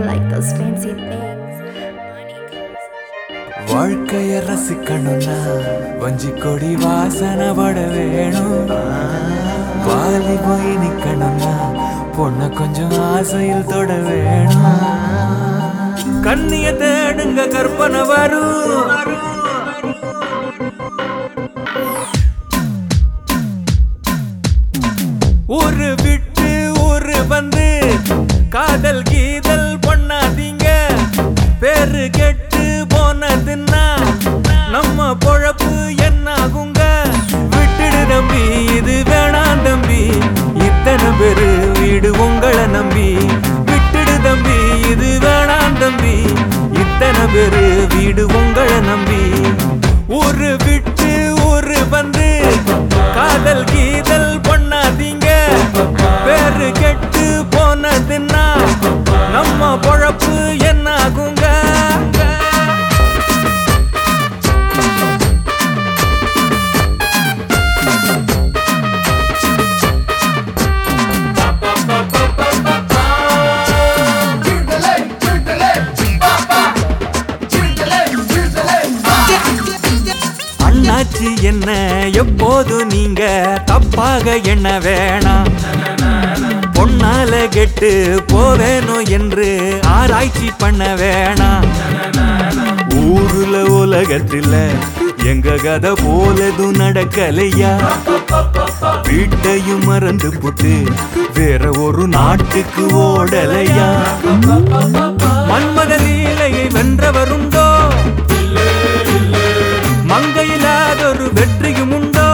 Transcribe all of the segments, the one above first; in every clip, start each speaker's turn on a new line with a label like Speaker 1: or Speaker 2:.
Speaker 1: like those fancy things.
Speaker 2: வாழ்க்கைய ரசிக்கணும்னா வஞ்சி கொடி வாசனை பட வேணும் வாலி போய் நிக்கணும்னா பொண்ண கொஞ்சம் ஆசையில் தொட வேணும் கண்ணிய தேடுங்க கற்பனை வரும் ஒரு விட்டு ஒரு வந்து காதல் கீதல் பண்ணாதீங்க பேரு கெட்டு போனதுன்னா நம்ம பொழப்பு என்னாகுங்க விட்டுடு தம்பி இது வேணாம் தம்பி இத்தனை பேரு வீடு உங்களை நம்பி விட்டுடு தம்பி இது வேணாம் தம்பி இத்தனை பேரு வீடு உங்களை நம்பி ஒரு விட்டு ஒரு வந்து காதல் கீதல் பண்ணாதீங்க பேரு கெட்டு போனதுன்னா நம்ம பொழப்பு என்னாகுங்க அண்ணாச்சி என்ன எப்போது நீங்க தப்பாக எண்ண வேணாம் பொன்னால கெட்டு போவேனோ என்று ஆராய்ச்சி பண்ண வேணாம் ஊருல உலகத்துல எங்க கதை போலதும் நடக்கலையா வீட்டையும் மறந்து புட்டு வேற ஒரு நாட்டுக்கு ஓடலையா மன்மத லீலையை வென்றவருண்டோ மங்கையிலாதொரு வெற்றியும் உண்டோ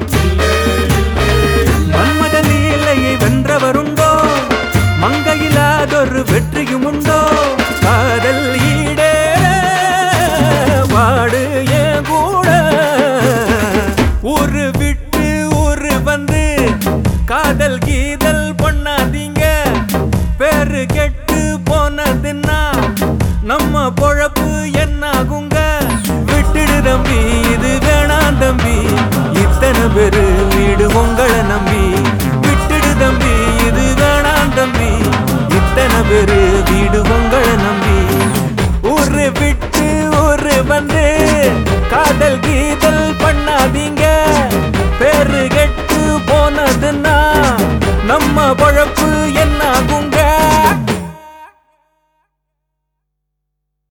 Speaker 2: மன்மத லீலையை வென்றவருண்டோ மங்கையிலாதொரு வெற்றியும் உண்டோ காதல் ஈடே வாடு ஏன் கூட ஒரு விட்டு ஒரு வந்து காதல் கீதல் பண்ணாதீங்க பேரு கெட்டு போனதுன்னா நம்ம பொழப்பு என்னாகுங்க விட்டுடு தம்பி இது வேணாம் தம்பி இத்தனை பேரு வீடு உங்களை நம்பி விட்டுடு தம்பி இது வேணாம் தம்பி இத்தனை பேரு வீடு உங்களை நம்பி ஒரு விட்டு ஒரு வந்து காதல் கீதல் பண்ணாதீங்க